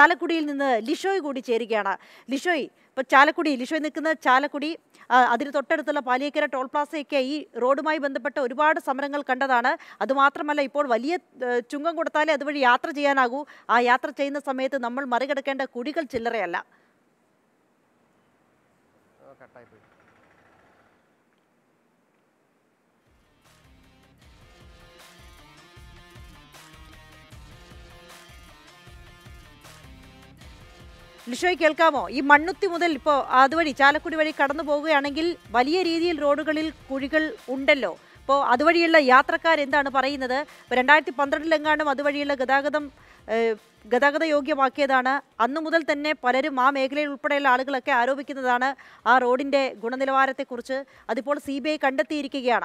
ചാലക്കുടിയിൽ നിന്ന് ലിഷോയ് കൂടി ചേരുകയാണ് ലിഷോയ് ഇപ്പോൾ ചാലക്കുടി ലിഷോയ് നിൽക്കുന്ന ചാലക്കുടി ആ, അതിന് തൊട്ടടുത്തുള്ള പാലിയേക്കര ടോൾ പ്ലാസയൊക്കെ ഈ റോഡുമായി ബന്ധപ്പെട്ട ഒരുപാട് സമരങ്ങൾ കണ്ടതാണ് അതുമാത്രമല്ല ഇപ്പോൾ വലിയ ഏഹ്, ചുങ്കം കൊടുത്താലേ അതുവഴി യാത്ര ചെയ്യാനാകൂ ആ യാത്ര ചെയ്യുന്ന സമയത്ത് നമ്മൾ മറികടക്കേണ്ട കുടികൾ ചില്ലറയല്ല ലിഷോയ് കേൾക്കാമോ ഈ മണ്ണുത്തി മുതൽ ഇപ്പോൾ അതുവഴി ചാലക്കുടി വഴി കടന്നു പോവുകയാണെങ്കിൽ വലിയ രീതിയിൽ റോഡുകളിൽ കുഴികൾ ഉണ്ടല്ലോ ഇപ്പോൾ അതുവഴിയുള്ള യാത്രക്കാർ എന്താണ് പറയുന്നത് ഇപ്പോൾ രണ്ടായിരത്തി പന്ത്രണ്ടിലെങ്ങാണ്ടും അതുവഴിയുള്ള ഗതാഗതം ഏഹ്, ഗതാഗത യോഗ്യമാക്കിയതാണ് അന്നു മുതൽ തന്നെ പലരും ആ മേഖലയിൽ ഉൾപ്പെടെയുള്ള ആളുകളൊക്കെ ആരോപിക്കുന്നതാണ് ആ റോഡിൻ്റെ ഗുണനിലവാരത്തെക്കുറിച്ച് അതിപ്പോൾ സി ബി ഐ കണ്ടെത്തിയിരിക്കുകയാണ്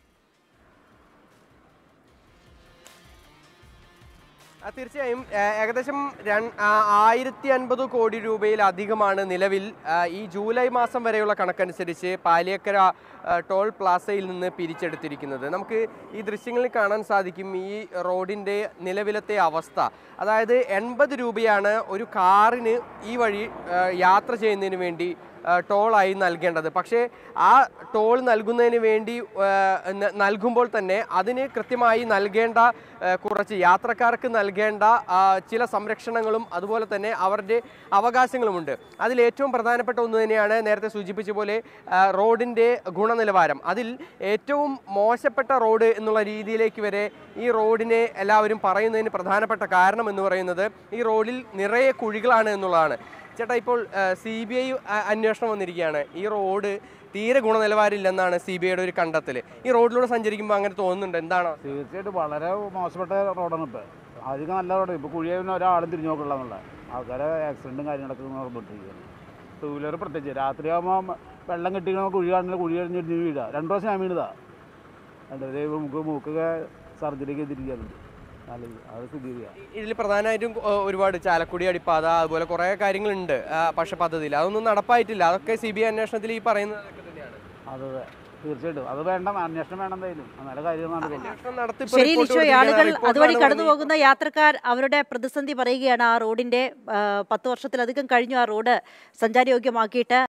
ആ, തീർച്ചയായും ആ, ഏകദേശം രൺ- ആ, ആയിരത്തി അൻപത് കോടി രൂപയിലധികമാണ് നിലവിൽ ആ, ഈ ജൂലൈ മാസം വരെയുള്ള കണക്കനുസരിച്ച് പാലിയക്കര ആ, ടോൾ പ്ലാസയിൽ നിന്ന് പിരിച്ചെടുത്തിരിക്കുന്നത് നമുക്ക് ഈ ദൃശ്യങ്ങളിൽ കാണാൻ സാധിക്കും ഈ റോഡിൻ്റെ നിലവിലത്തെ അവസ്ഥ അതായത് എൺപത് രൂപയാണ് ഒരു കാറിന് ഈ വഴി ആ, യാത്ര ചെയ്യുന്നതിന് വേണ്ടി ആ, ടോളായി നൽകേണ്ടത് പക്ഷേ ആ ടോൾ നൽകുന്നതിന് വേണ്ടി ആ, ന- നൽകുമ്പോൾ തന്നെ അതിന് കൃത്യമായി നൽകേണ്ട ആ, കുറച്ച് യാത്രക്കാർക്ക് നൽകേണ്ട ആ, ചില സംരക്ഷണങ്ങളും അതുപോലെ തന്നെ അവരുടെ അവകാശങ്ങളുമുണ്ട് അതിൽ ഏറ്റവും പ്രധാനപ്പെട്ട ഒന്ന് തന്നെയാണ് നേരത്തെ സൂചിപ്പിച്ച പോലെ ആ, റോഡിൻ്റെ ഗുണനിലവാരം അതിൽ ഏറ്റവും മോശപ്പെട്ട റോഡ് എന്നുള്ള രീതിയിലേക്ക് വരെ ഈ റോഡിനെ എല്ലാവരും പറയുന്നതിന് പ്രധാനപ്പെട്ട കാരണം എന്ന് പറയുന്നത് ഈ റോഡിൽ നിറയെ കുഴികളാണ് എന്നുള്ളതാണ് ചേട്ടാ ഇപ്പോൾ സി ബി ഐ അന്വേഷണം വന്നിരിക്കുകയാണ് ഈ റോഡ് തീരെ ഗുണനിലവാരമില്ലെന്നാണ് സി ബി ഐയുടെ ഒരു കണ്ടെത്തൽ ഈ റോഡിലൂടെ സഞ്ചരിക്കുമ്പോൾ അങ്ങനെ തോന്നുന്നുണ്ട് എന്താണ് തീർച്ചയായിട്ടും വളരെ മോശപ്പെട്ട റോഡാണ് ഇപ്പോൾ അധികം നല്ല റോഡ് ഇപ്പോൾ കുഴിയാൻ ഒരാളും തിരിഞ്ഞു നോക്കില്ല എന്നുള്ള ആൾക്കാരെ ആക്സിഡൻറ്റും കാര്യങ്ങളൊക്കെ നടന്നുകൊണ്ടിരിക്കുകയാണ് ടൂ വീലർ പ്രത്യേകിച്ച് രാത്രിയാകുമ്പോൾ വെള്ളം കെട്ടി കുഴി കാണുന്ന കുഴി കഴിഞ്ഞിട്ട് വീഴാ രണ്ട് പ്രാവശ്യം ഞാൻ വീണതാ രണ്ടേ നമുക്ക് മൂക്കൊക്കെ സർജറിക്ക് എത്തിരിക്കാറുണ്ട് നല്ല ഇത്. അത് സ്ഥിതിയാണ് ഇതിൽ പ്രധാനമായിട്ടും ഏ, ഒരുപാട് ചാലക്കുടി അടിപ്പാത അതുപോലെ കുറേ കാര്യങ്ങളുണ്ട് ആ, പക്ഷെ പദ്ധതിയിൽ അതൊന്നും നടപ്പായിട്ടില്ല അതൊക്കെ സി ബി ഐ അന്വേഷണത്തിൽ ഈ പറയുന്നതൊക്കെ തന്നെയാണ് അതെ അതെ തീർച്ചയായിട്ടും അത് വേണ്ട അന്വേഷണം വേണം എന്തായാലും നല്ല കാര്യം നടക്കുള്ളൂ അന്വേഷണം നടത്തി ഇപ്പോ ശരി report ലിഷോയ് കൊടുത്തിരിക്കുകയാണ്. ആളുകൾ report അതുവഴി ആണ് കടന്നു പറഞ്ഞ് പോകുന്ന യാത്രക്കാർ അവരുടെ പ്രതിസന്ധി പറയുകയാണ് ആ റോഡിന്റെ ആ, പത്ത് വർഷത്തിലധികം കഴിഞ്ഞു ആ റോഡ് സഞ്ചാരയോഗ്യമാക്കിയിട്ട്